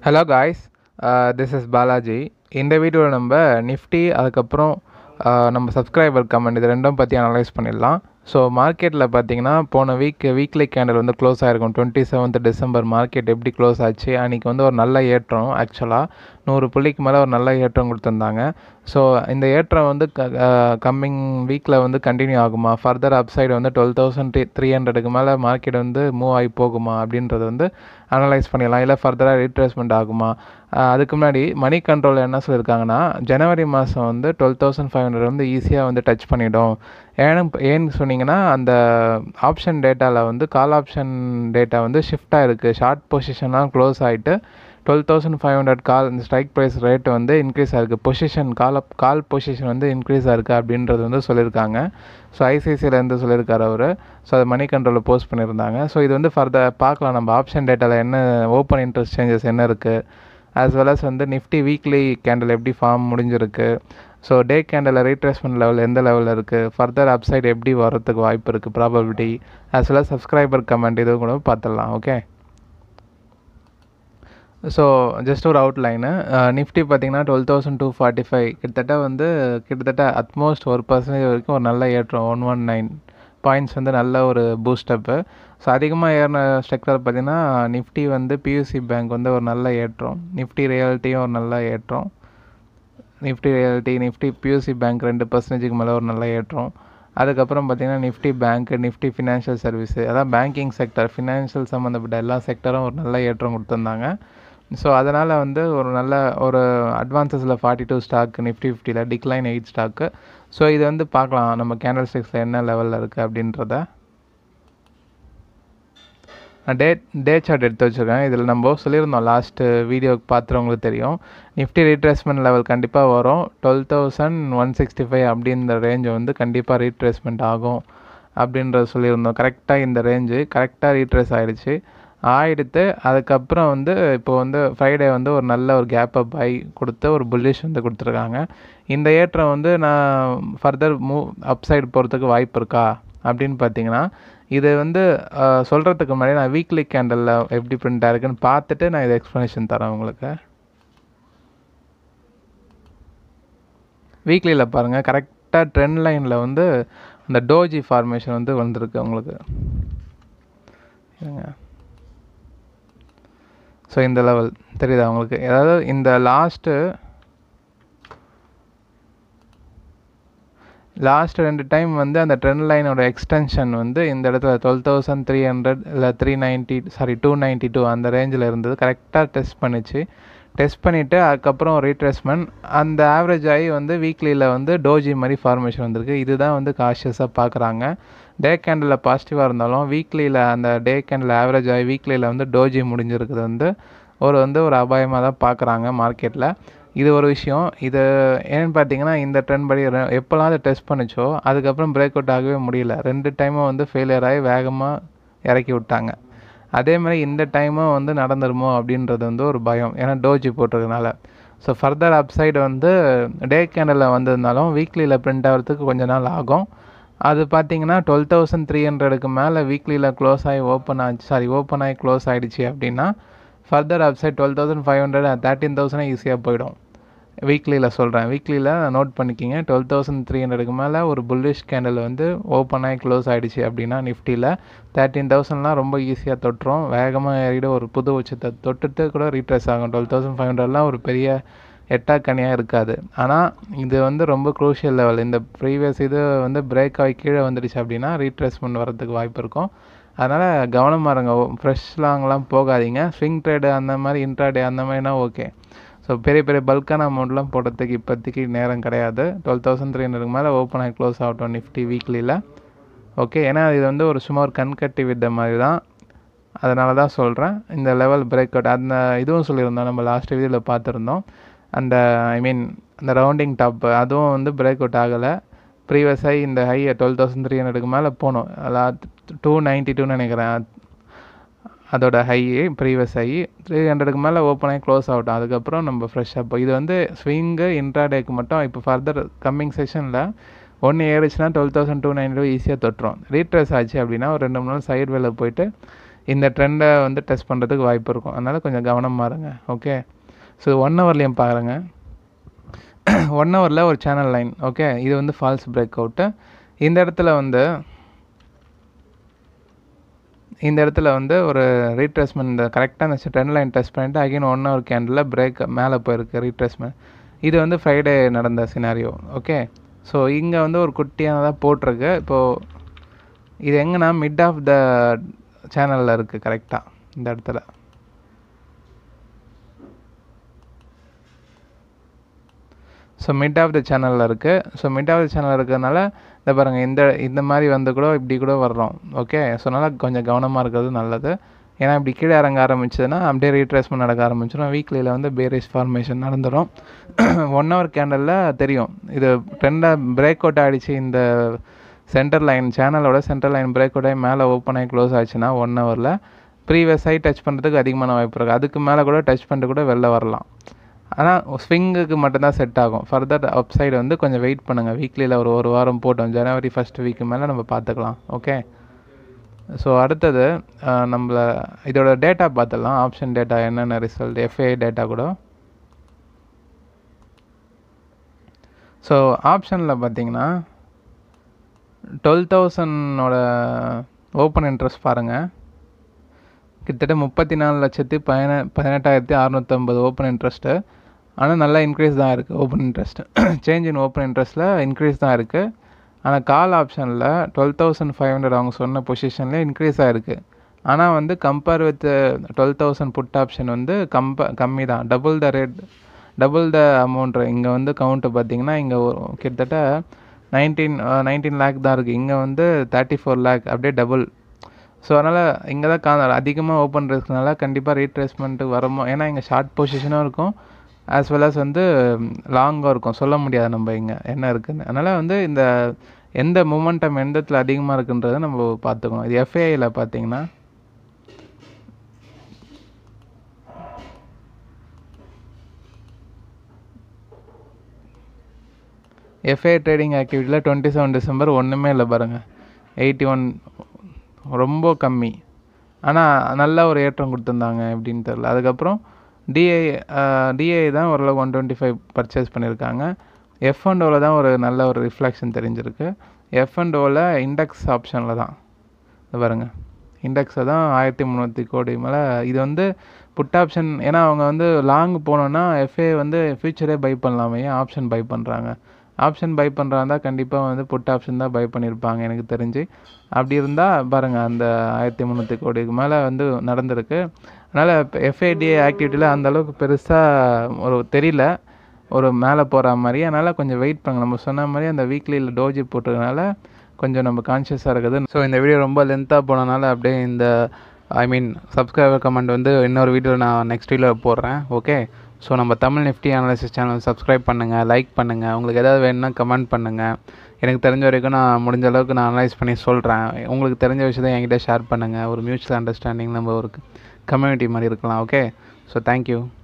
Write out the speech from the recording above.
hello guys this is Balaji இந்த வீடியோவில் நம்ம நிஃப்டி அதுக்கப்புறம் uh, நம்ம சப்ஸ்கிரைபர் கமெண்ட் இது ரெண்டும் பற்றி அனலைஸ் பண்ணிடலாம் ஸோ மார்க்கெட்டில் பார்த்தீங்கன்னா போன வீக் வீக்லி கேண்டில் வந்து க்ளோஸ் ஆகிருக்கும் டுவெண்ட்டி செவன்த் டிசம்பர் மார்க்கெட் எப்படி க்ளோஸ் ஆச்சு அன்றைக்கி வந்து ஒரு நல்ல ஏற்றம் ஆக்சுவலாக நூறு புள்ளிக்கு மேலே ஒரு நல்ல ஏற்றம் கொடுத்துருந்தாங்க ஸோ இந்த ஏற்றம் வந்து கம்மிங் வீக்கில் வந்து கண்டினியூ ஆகுமா ஃபர்தர் அப்சைடு வந்து டுவெல் தௌசண்ட் த்ரீ ஹண்ட்ரடுக்கு மேலே மார்க்கெட் வந்து மூவ் ஆகி போகுமா அப்படின்றது வந்து அனலைஸ் பண்ணிடலாம் இல்லை ஃபர்தராக ரீட்ரேஸ்மெண்ட் ஆகுமா அஹ் அதுக்கு முன்னாடி மணி கண்ட்ரோல் என்ன சொல்லியிருக்காங்கன்னா ஜனவரி மாதம் வந்து டுவெல் தௌசண்ட் ஃபைவ் ஹண்ட்ரட் வந்து ஈஸியாக வந்து டச் பண்ணிடும் ஏன்னு ஏன்னு சொன்னீங்கன்னா அந்த ஆப்ஷன் டேட்டாவில் வந்து கால் ஆப்ஷன் டேட்டா வந்து ஷிஃப்டாக இருக்குது ஷார்ட் பொசிஷன்லாம் க்ளோஸ் ஆகிட்டு twelve thousand five hundred call இந்த ஸ்ட்ரைக் ப்ரைஸ் ரேட் வந்து இன்க்ரீஸ் ஆகிருக்கு position call up call position வந்து இன்க்ரீஸ் ஆகிருக்கு அப்படின்றது வந்து சொல்லியிருக்காங்க ஸோ ஐசிஐசியிலேருந்து சொல்லியிருக்காரு அவர் ஸோ அது மணி கண்ட்ரோலில் போஸ்ட் பண்ணியிருந்தாங்க ஸோ இது வந்து ஃபர்தர் பார்க்கலாம் நம்ம ஆப்ஷன் டேட்டாவில் என்ன ஓப்பன் இன்ட்ரெஸ்ட் சேஞ்சஸ் என்ன இருக்குது ஆஸ் வெல் அஸ் வந்து நிஃப்டி வீக்லி கேண்டில் எப்படி ஃபார்ம் முடிஞ்சிருக்கு so day candle retracement level எந்த லெவலில் இருக்குது ஃபர்தர் அப்சைட் எப்படி வரதுக்கு வாய்ப்பு இருக்குது probability as well as subscriber comment இது கூட பார்த்துடலாம் ஓகே ஸோ ஜஸ்ட் ஒரு அவுட்லைனு நிஃப்டி பார்த்தீங்கன்னா twelve thousand two forty five கிட்டத்தட்ட வந்து கிட்டத்தட்ட அட்மோஸ்ட் ஒரு பர்சன்டேஜ் வரைக்கும் ஒரு நல்ல ஏற்றம் ஒன் ஒன் நைன் பாயிண்ட்ஸ் வந்து நல்ல ஒரு பூஸ்டப்பு ஸோ அதிகமாக ஏறின செக்டர் பார்த்தீங்கன்னா நிஃப்டி வந்து பியூசி பேங்க் வந்து ஒரு நல்ல ஏற்றம் நிஃப்டி ரியாலிட்டியும் ஒரு நல்ல ஏற்றம் Nifty realty Nifty PSU bank ரெண்டு பர்சன்டேஜுக்கு மேலே ஒரு நல்ல ஏற்றம் அதுக்கப்புறம் பார்த்தீங்கன்னா Nifty bank Nifty financial service அதான் பேங்கிங் செக்டர் ஃபினான்ஷியல் சம்மந்தப்பட்ட எல்லா செக்டரும் ஒரு நல்ல ஏற்றம் கொடுத்துருந்தாங்க ஸோ அதனால் வந்து ஒரு நல்ல ஒரு அட்வான்சஸில் ஃபார்ட்டி டூ ஸ்டாக் நிஃப்டி ஃபிஃப்டியில் டிக்ளைன் எயிட் ஸ்டாக்கு ஸோ இது வந்து பார்க்கலாம் நம்ம கேண்டல் ஸ்டிக்ஸில் என்ன லெவலில் இருக்குது அப்படின்றத டே டே சார்ட் எடுத்து வச்சுருக்கேன் இதில் நம்ம சொல்லியிருந்தோம் லாஸ்ட்டு வீடியோ பார்த்துறவங்களுக்கு தெரியும் நிஃப்டி ரீட்ரேஸ்மெண்ட் லெவல் கண்டிப்பாக வரும் twelve thousand one sixty five அப்படின்ற ரேஞ்சு வந்து கண்டிப்பாக ரீட்ரேஸ்மெண்ட் ஆகும் அப்படின்றத சொல்லியிருந்தோம் கரெக்டாக இந்த ரேஞ்சு கரெக்டாக ரீட்ரேஸ் ஆகிடுச்சு ஆயிடுத்து அதுக்கப்புறம் வந்து இப்போ வந்து ஃப்ரைடே வந்து ஒரு நல்ல ஒரு கேப் அப் ஆகி கொடுத்து ஒரு புல்லிஷ் வந்து கொடுத்துருக்காங்க இந்த ஏற்றம் வந்து நான் ஃபர்தர் மூவ் அப் சைடு போகிறதுக்கு வாய்ப்பு இருக்கா அப்படின்னு பார்த்தீங்கன்னா இது வந்து சொல்கிறதுக்கு முன்னாடி நான் வீக்லி கேண்டலில் எப்படி பிரிண்ட் ஆயிருக்குன்னு பார்த்துட்டு நான் இதை எக்ஸ்ப்ளனேஷன் தரேன் உங்களுக்கு வீக்லியில் பாருங்கள் கரெக்டாக ட்ரெண்ட் லைனில் வந்து அந்த டோஜி ஃபார்மேஷன் வந்து வந்திருக்கு உங்களுக்கு ஸோ இந்த லெவல் தெரியுதா உங்களுக்கு அதாவது இந்த லாஸ்ட்டு லாஸ்ட் ரெண்டு டைம் வந்து அந்த ட்ரெண்ட் லைனோட எக்ஸ்டென்ஷன் வந்து இந்த இடத்துல டுவெல் தௌசண்ட் த்ரீ ஹண்ட்ரட் இல்லை three ninety sorry two ninety two அந்த ரேஞ்சில் இருந்தது கரெக்டாக டெஸ்ட் பண்ணிச்சு டெஸ்ட் பண்ணிவிட்டு அதுக்கப்புறம் ரீட்ரேஸ்மெண்ட் அந்த ஆவரேஜ் ஆகி வந்து வீக்லியில் வந்து டோஜி மாதிரி ஃபார்மேஷன் வந்திருக்கு இதுதான் வந்து காஷியஸாக பார்க்குறாங்க டே கேண்டில் பாசிட்டிவாக இருந்தாலும் வீக்லியில் அந்த டே கேண்டில் ஆவரேஜ் ஆகி வீக்லியில் வந்து டோஜி முடிஞ்சிருக்குது வந்து ஒரு வந்து ஒரு அபாயமாக தான் பார்க்குறாங்க மார்க்கெட்டில் இது ஒரு விஷயம் இது ஏன்னு பார்த்தீங்கன்னா இந்த ட்ரெண்ட் படி எப்போல்லாம் அதை டெஸ்ட் பண்ணிச்சோ அதுக்கப்புறம் பிரேக் அவுட் ஆகவே முடியல ரெண்டு டைமும் வந்து ஃபெயிலியர் ஆகி வேகமாக இறக்கி விட்டாங்க அதே மாதிரி இந்த டைமும் வந்து நடந்துருமோ அப்படின்றது வந்து ஒரு பயம் ஏன்னா டோஜி போட்டிருக்கனால ஸோ ஃபர்தர் அப்சைடு வந்து டே கேண்டலில் வந்திருந்தாலும் வீக்லியில் பிரிண்ட் ஆகிறதுக்கு கொஞ்ச நாள் ஆகும் அது பார்த்தீங்கன்னா டுவெல் தௌசண்ட் த்ரீ ஹண்ட்ரடுக்கு மேலே வீக்லியில் க்ளோஸ் ஆகி ஓப்பன் ஆச்சு சாரி ஓப்பன் ஆகி க்ளோஸ் ஆகிடுச்சு அப்படின்னா further upside twelve thousand five hundred thirteen thousand ஈஸியாக போயிடும் வீக்லியில் சொல்கிறேன் வீக்லியில் நோட் பண்ணிக்கிங்க டுவெல் தௌசண்ட் த்ரீ ஹண்ட்ரடுக்கு மேலே ஒரு புல்லிஷ் கேண்டில் வந்து ஓப்பன் ஆகி க்ளோஸ் ஆகிடுச்சு அப்படின்னா நிஃப்டியில் தேர்ட்டீன் தௌசண்ட்லாம் ரொம்ப ஈஸியாக தொட்டுரும் வேகமாக ஏறிட ஒரு புது உச்சத்தை தொட்டுட்டு கூட ரீட்ரேஸ் ஆகும் டுவெல் தௌசண்ட் ஃபைவ் ஹண்ட்ரட்லாம் ஒரு பெரிய எட்டாக்கனியாக இருக்காது ஆனால் இது வந்து ரொம்ப க்ரூஷியல் லெவல் இந்த ப்ரீவியஸ் இது வந்து பிரேக் ஆகி கீழே வந்துடுச்சு அப்படின்னா ரீட்ரேஸ்மெண்ட் வரதுக்கு வாய்ப்பு இருக்கும் அதனால் கவனமாக இருங்க ஃப்ரெஷ் லாங்லாம் போகாதீங்க ஸ்விங் ட்ரேடு அந்த மாதிரி இன்ட்ராடே அந்த மாதிரினா ஓகே ஸோ பெரிய பெரிய பல்கான அமௌண்ட்லாம் போடுறதுக்கு இப்போதைக்கு நேரம் கிடையாது டுவெல் தௌசண்ட் த்ரீ ஹண்ட்ரடுக்கு மேலே ஓப்பன் ஆகி க்ளோஸ் ஆகட்டும் நிஃப்டி வீக்லியில் ஓகே ஏன்னா இது வந்து ஒரு சும்மா ஒரு கண்கட்டி வித்த மாதிரி தான் அதனால தான் சொல்கிறேன் இந்த லெவல் பிரேக் அவுட் அந்த இதுவும் சொல்லியிருந்தோம் நம்ம லாஸ்ட் வீடியோவில் பார்த்துருந்தோம் அந்த ஐ மீன் அந்த ரவுண்டிங் டாப் அதுவும் வந்து பிரேக் அவுட் ஆகலை ப்ரீவியஸ் ஹை இந்த ஹை டுவெல் தௌசண்ட் த்ரீ ஹண்ட்ரடுக்கு மேலே போகணும் அதான் டூ நைன்ட்டி டூன்னு நினைக்கிறேன் அதோட ஹை ப்ரீவியஸ் ஹை த்ரீ ஹண்ட்ரடுக்கு மேலே ஓப்பன் ஆகி க்ளோஸ் ஆகட்டும் அதுக்கப்புறம் நம்ம ஃப்ரெஷ்ஷாக இது வந்து ஸ்விங்கு இன்ட்ராடேக்கு மட்டும் இப்போ ஃபர்தர் கம்மிங் செஷனில் ஒன்று ஏறிச்சுன்னா டுவெல் தௌசண்ட் டூ நைன்டி ஈஸியாக தொட்டுரும் ரீட்ரேஸ் ஆச்சு அப்படின்னா ஒரு ரெண்டு மூணு நாள் சைடு வேலை போயிட்டு இந்த ட்ரெண்டை வந்து டெஸ்ட் பண்ணுறதுக்கு வாய்ப்பு இருக்கும் அதனால் கொஞ்சம் கவனமாக இருங்க ஓகே ஸோ ஒன் ஹவர்லேயும் பாருங்கள் ஒன் ஹவரில் ஒரு சேனல் லைன் ஓகே இது வந்து ஃபால்ஸ் பிரேக் அவுட்டு இந்த இடத்துல வந்து இந்த இடத்துல வந்து ஒரு ரீட்ரேஸ்மெண்ட் இந்த கரெக்டாக அந்த ட்ரெண்ட் லைன் டெஸ்ட் பண்ணிவிட்டு again one hour candle break மேலே போயிருக்கு ரீட்ரேஸ்மெண்ட் இது வந்து ஃப்ரைடே நடந்த சினாரியோ ஓகே ஸோ இங்கே வந்து ஒரு குட்டியானதாக போட்டிருக்கு இப்போது இது எங்கன்னா மிட் ஆஃப் த சேனலில் இருக்குது கரெக்டாக இந்த இடத்துல ஸோ மிட் ஆஃப் த சேனலில் இருக்குது so mid off the channel இருக்கிறதுனால இந்த பாருங்கள் இந்த இந்த மாதிரி வந்து கூட இப்படி கூட வர்றோம் ஓகே ஸோ அதனால் கொஞ்சம் கவனமாக இருக்கிறது நல்லது ஏன்னா இப்படி கீழே இறங்க ஆரம்பிச்சதுன்னா அப்படியே ரீட்ரேஸ்மெண்ட் நடக்க ஆரம்பிச்சிடும் வீக்லியில் வந்து பேரிஸ் ஃபார்மேஷன் நடந்துடும் ஒன் ஹவர் கேண்டலில் தெரியும் இது ட்ரெண்டாக பிரேக் அவுட் ஆகிடுச்சு இந்த சென்டர் லைன் சேனலோட சென்டர் லைன் பிரேக் அவுட் ஆகி மேலே ஓப்பன் ஆகி க்ளோஸ் ஆச்சுன்னா ஒன் ஹவரில் ப்ரீவியஸ் ஆகி டச் பண்ணுறதுக்கு அதிகமான வாய்ப்பு இருக்குது அதுக்கு மேலே கூட டச் பண்ணிட்டு கூட வெளில வரலாம் ஆனால் ஸ்விங்குக்கு மட்டும்தான் செட் ஆகும் ஃபர்தர் அப் சைடு வந்து கொஞ்சம் வெயிட் பண்ணுங்கள் வீக்லியில் ஒரு ஒரு வாரம் போட்டோம் ஜனவரி ஃபஸ்ட் வீக்கு மேலே நம்ம பார்த்துக்கலாம் ஓகே ஸோ அடுத்தது நம்மள இதோட டேட்டா பார்த்துடலாம் ஆப்ஷன் டேட்டா என்னென்ன ரிசல்ட் எஃப்ஐ டேட்டா கூட ஸோ ஆப்ஷனில் பார்த்தீங்கன்னா டுவெல் தௌசண்டோட ஓப்பன் இன்ட்ரெஸ்ட் பாருங்கள் கிட்டத்தட்ட முப்பத்தி நாலு லட்சத்தி பதின பதினெட்டாயிரத்தி அறநூற்றம்பது ஓப்பன் இன்ட்ரெஸ்ட்டு ஆனால் நல்லா இன்க்ரீஸ் தான் இருக்குது open interest change in open இன்ட்ரெஸ்ட்டில் இன்க்ரீஸ் தான் இருக்குது ஆனால் கால் ஆப்ஷனில் டுவெல் தௌசண்ட் ஃபைவ் ஹண்ட்ரட் அவங்க சொன்ன பொசிஷனில் இன்க்ரீஸ் ஆகிருக்கு ஆனால் வந்து compare with twelve thousand put option வந்து கம்ப கம்மி தான் double the rate double the amount இங்கே வந்து கவுண்ட்டு பார்த்தீங்கன்னா இங்கே கிட்டத்தட்ட நைன்டீன் நைன்டீன் லேக் தான் இருக்குது இங்கே வந்து தேர்ட்டி ஃபோர் லேக் அப்படியே டபுள் ஸோ அதனால் இங்கே தான் கா அதிகமாக ஓப்பன் இருக்கிறதுனால கண்டிப்பாக ரீட்ரேஸ்மெண்ட்டு வரமோ ஏன்னா இங்கே ஷார்ட் பொசிஷனும் இருக்கும் ஆஸ் வெல் அஸ் வந்து லாங்காக இருக்கும் சொல்ல முடியாது நம்ம இங்கே என்ன இருக்குன்னு அதனால் வந்து இந்த எந்த மூமெண்டம் எந்த இடத்துல அதிகமாக இருக்குன்றதை நம்ம பார்த்துக்கணும் இது எஃப்ஐஐயில் பார்த்தீங்கன்னா எஃப்ஐ ட்ரேடிங் ஆக்டிவிட்டியில் டுவெண்ட்டி செவன் டிசம்பர் ஒன்றுமே இல்லை பாருங்கள் எயிட்டி ஒன் ரொம்ப கம்மி ஆனால் நல்ல ஒரு ஏற்றம் கொடுத்துருந்தாங்க எப்படின்னு தெரில அதுக்கப்புறம் டிஐ டிஐ தான் ஓரளவு ஒன் டுவெண்ட்டி ஃபைவ் பர்ச்சேஸ் பண்ணியிருக்காங்க எஃப் அண்ட் ஓவில் தான் ஒரு நல்ல ஒரு ரிஃப்ளெக்ஷன் தெரிஞ்சிருக்கு எஃப் அண்ட் ஓவில் இண்டெக்ஸ் ஆப்ஷனில் தான் இது பாருங்கள் இண்டெக்ஸை தான் ஆயிரத்தி முந்நூற்றி கோடி மேலே இது வந்து புட் ஆப்ஷன் ஏன்னா அவங்க வந்து லாங் போனோன்னா எஃப்ஏ வந்து ஃபியூச்சரே பை பண்ணலாமே ஏன் ஆப்ஷன் பை பண்ணுறாங்க ஆப்ஷன் பை பண்ணுறாந்தா கண்டிப்பாக வந்து புட் ஆப்ஷன் தான் பை பண்ணியிருப்பாங்க எனக்கு தெரிஞ்சு அப்படி இருந்தால் பாருங்கள் அந்த ஆயிரத்தி முந்நூற்றி கோடிக்கு மேலே வந்து நடந்திருக்கு அதனால் எஃப்ஐடிஏ ஆக்டிவிட்டியில் அந்த அளவுக்கு பெருசாக ஒரு தெரியல ஒரு மேலே போகிற மாதிரி அதனால் கொஞ்சம் வெயிட் பண்ணுங்க நம்ம சொன்ன மாதிரி அந்த வீக்லியில் டோஜி போட்டதுனால கொஞ்சம் நம்ம கான்ஷியஸாக இருக்குது ஸோ இந்த வீடியோ ரொம்ப லென்த்தாக போனனால அப்படியே இந்த ஐ மீன் சப்ஸ்கிரைபர் கமெண்ட் வந்து இன்னொரு வீடியோவில் நான் நெக்ஸ்ட் வீடியோவில் போடுறேன் ஓகே ஸோ நம்ம Tamil Nifty analysis channel subscribe பண்ணுங்கள் லைக் பண்ணுங்கள் உங்களுக்கு எதாவது வேணும்னா கமெண்ட் பண்ணுங்கள் எனக்கு தெரிஞ்ச வரைக்கும் நான் முடிஞ்ச அளவுக்கு நான் அனலைஸ் பண்ணி சொல்கிறேன் உங்களுக்கு தெரிஞ்ச விஷயத்தை என்கிட்ட ஷேர் பண்ணுங்கள் ஒரு மியூச்சுவல் அண்டர்ஸ்டாண்டிங் நம்ம ஒரு கம்யூனிட்டி மாதிரி இருக்கலாம் ஓகே ஸோ தேங்க்யூ